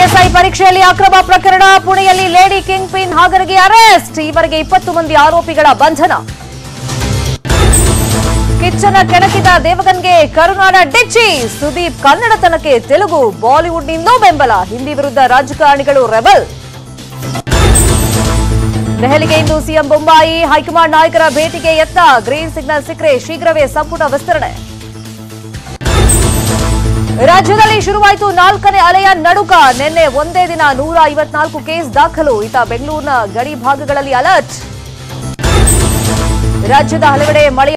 PSI ಪರೀಕ್ಷೆಯಲ್ಲಿ ಅಕ್ರಮ ಪ್ರಕರಣ ಪುಣೆಯಲ್ಲಿ ಲೇಡಿ ಕಿಂಗ್ ಪಿನ್ ಹಾಗರಿಗೆ ಅರೆಸ್ಟ್ ಈವರೆಗೆ ಇಪ್ಪತ್ತು ಮಂದಿ ಆರೋಪಿಗಳ ಬಂಧನ ಕಿಚ್ಚನ ಕೆಣಕಿದ ದೇವಗನ್ಗೆ ಕರುನಾಡ ಡಿಚ್ಚಿ ಸುದೀಪ್ ಕನ್ನಡತನಕ್ಕೆ ತೆಲುಗು ಬಾಲಿವುಡ್ನಿಂದೂ ಬೆಂಬಲ ಹಿಂದಿ ವಿರುದ್ಧ ರಾಜಕಾರಣಿಗಳು ರೆಬಲ್ ದೆಹಲಿಗೆ ಇಂದು ಸಿಎಂ ಬೊಂಬಾಯಿ ಹೈಕಮಾಂಡ್ ನಾಯಕರ ಭೇಟಿಗೆ ಯತ್ನ ಗ್ರೀನ್ ಸಿಗ್ನಲ್ ಸಿಕ್ಕರೆ ಶೀಘ್ರವೇ ಸಂಪುಟ ವಿಸ್ತರಣೆ ರಾಜ್ಯದಲ್ಲಿ ಶುರುವಾಯಿತು ನಾಲ್ಕನೇ ಅಲೆಯ ನಡುಕ ನಿನ್ನೆ ಒಂದೇ ದಿನ ನೂರ ಐವತ್ನಾಲ್ಕು ಕೇಸ್ ದಾಖಲು ಇತ ಬೆಂಗಳೂರಿನ ಗಡಿ ಭಾಗಗಳಲ್ಲಿ ಅಲರ್ಟ್ ರಾಜ್ಯದ ಹಲವೆಡೆ ಮಳೆ